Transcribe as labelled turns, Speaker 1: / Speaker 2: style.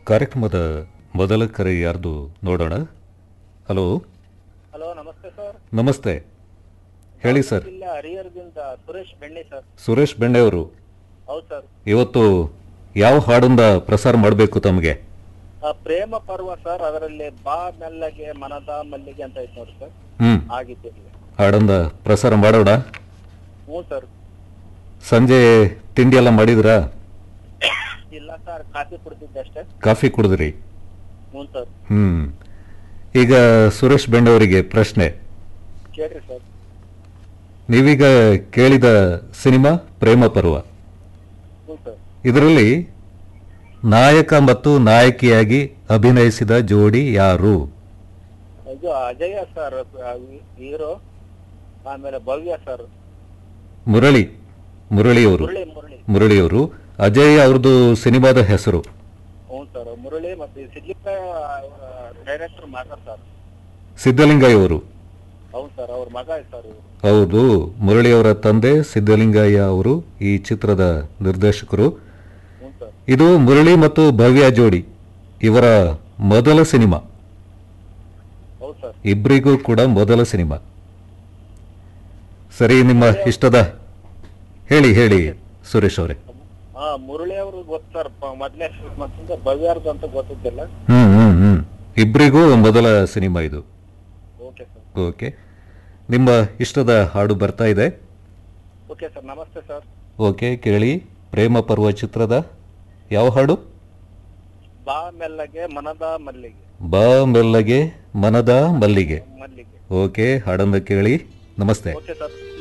Speaker 1: ಕಾರ್ಯಕ್ರಮದ ಮೊದಲ ಕರೆ ಯಾರ್ದು ನೋಡೋಣ ಹಲೋ
Speaker 2: ಹಲೋ ನಮಸ್ತೆ ಸರ್
Speaker 1: ನಮಸ್ತೆ ಹೇಳಿ ಸರ್
Speaker 2: ಜಿಲ್ಲೆ ಹರಿಹರದಿಂದ ಸುರೇಶ್ ಬೆಣ್ಣೆ ಸರ್
Speaker 1: ಸುರೇಶ್ ಬೆಣ್ಣೆ ಅವರು
Speaker 2: ಹೌದು ಸರ್
Speaker 1: ಇವತ್ತು ಯಾವ ಹಾಡೊಂದ ಪ್ರಸಾರ ಮಾಡಬೇಕು ತಮಗೆ
Speaker 2: ಆ, ಪ್ರೇಮ ಪರ್ವ ಸರ್ ಅದರಲ್ಲಿ ಬಾ ಮೆಲ್ಲಗೆ ಮನದ ಮಲ್ಲಿಗೆ ಅಂತ ಐತೆ ನೋಡಿ ಸರ್
Speaker 1: ಹ್ಮ್
Speaker 2: ಆಗಿದ್ದಿಲ್ಲ
Speaker 1: ಹಾಡೊಂದ ಪ್ರಸಾರ ಮಾಡೋಣ
Speaker 2: ಹ್ಞೂ ಸರ್
Speaker 1: ಸಂಜೆ ತಿಂಡಿ ಎಲ್ಲ ಮಾಡಿದ್ರಾ
Speaker 2: ಇಲ್ಲ ಸರ್ ಕಾಫಿ ಕುಡ್ದಿದ್ದೆ ಅಷ್ಟೇ
Speaker 1: ಕಾಫಿ ಕುಡಿದ್ರಿ
Speaker 2: ಹ್ಞೂ ಸರ್
Speaker 1: ಹ್ಮ್ ಈಗ ಸುರೇಶ್ ಬೆಣ್ಣೆ ಅವರಿಗೆ ಪ್ರಶ್ನೆ
Speaker 2: ಕೇಳ್ರಿ ಸರ್
Speaker 1: ನೀವೀಗ ಕೇಳಿದ ಸಿನಿಮಾ ಪ್ರೇಮ ಪರ್ವ
Speaker 2: ಹ್ಞೂ ಸರ್
Speaker 1: ಇದರಲ್ಲಿ ನಾಯಕ ಮತ್ತು ನಾಯಕಿಯಾಗಿ ಅಭಿನಯಿಸಿದ ಜೋಡಿ ಯಾರು
Speaker 2: ಇದು ಅಜಯ ಸರ್ ಹೀರೋ ಆಮೇಲೆ ಭವ್ಯ ಸರ್
Speaker 1: ಮುರಳಿ ಮುರಳಿಯವರು
Speaker 2: ಮುರಳಿ ಮುರಳಿ
Speaker 1: ಮುರಳಿಯವರು ಅಜಯ್ ಅವ್ರದ್ದು ಸಿನಿಮಾದ ಹೆಸರು
Speaker 2: ಹ್ಞೂ ಸರ್ ಮುರಳಿ ಮತ್ತೆ ಸಿದ್ಲಿಪ್ಪ ಡೈರೆಕ್ಟರ್ ಮಗ ಸರ್
Speaker 1: ಸಿದ್ದಲಿಂಗಯ್ಯವರು
Speaker 2: ಹೌದು ಸರ್ ಅವ್ರ ಮಗ ಸರ್ ಇವರು
Speaker 1: ಹೌದು ಮುರಳಿಯವರ ತಂದೆ ಸಿದ್ದಲಿಂಗಯ್ಯ ಅವರು ಈ ಚಿತ್ರದ ನಿರ್ದೇಶಕರು
Speaker 2: ಹ್ಞೂ ಸರ್
Speaker 1: ಇದು ಮುರಳಿ ಮತ್ತು ಭವ್ಯ ಜೋಡಿ ಇವರ ಮೊದಲ ಸಿನಿಮಾ
Speaker 2: ಹೌದು ಸರ್
Speaker 1: ಇಬ್ಬರಿಗೂ ಕೂಡ ಮೊದಲ ಸಿನಿಮಾ ಸರಿ ನಿಮ್ಮ ಇಷ್ಟದ ಹೇಳಿ ಹೇಳಿ ಸುರೇಶ್ ಅವರೇ
Speaker 2: ಹಾ ಮುರಳಿ ಅವರು ಗೊತ್ತು ಸರ್ ಮೊದಲನೇ ಮತ್ತಿಂದ ಭವ್ಯಾರ್ದು ಅಂತ ಗೊತ್ತಿದ್ದಿಲ್ಲ
Speaker 1: ಹ್ಮ್ ಹ್ಮ್ ಹ್ಮ್ ಇಬ್ಬರಿಗೂ ಮೊದಲ ಸಿನಿಮಾ ಇದು
Speaker 2: ಓಕೆ ಸರ್
Speaker 1: ಓಕೆ ನಿಮ್ಮ ಇಷ್ಟದ ಹಾಡು ಬರ್ತಾ ಇದೆ
Speaker 2: ಓಕೆ ಸರ್ ನಮಸ್ತೆ ಸರ್
Speaker 1: ಓಕೆ ಕೇಳಿ ಪ್ರೇಮ ಪರ್ವ ಚಿತ್ರದ ಯಾವ ಹಾಡು
Speaker 2: ಬಾ ಮೆಲ್ಲಗೆ ಮನದ ಮಲ್ಲಿಗೆ
Speaker 1: ಬಾ ಮೆಲ್ಲಗೆ ಮನದ ಮಲ್ಲಿಗೆ
Speaker 2: ಮಲ್ಲಿಗೆ
Speaker 1: ಓಕೆ ಹಾಡನ್ನು ಕೇಳಿ ನಮಸ್ತೆ
Speaker 2: ಓಕೆ ಸರ್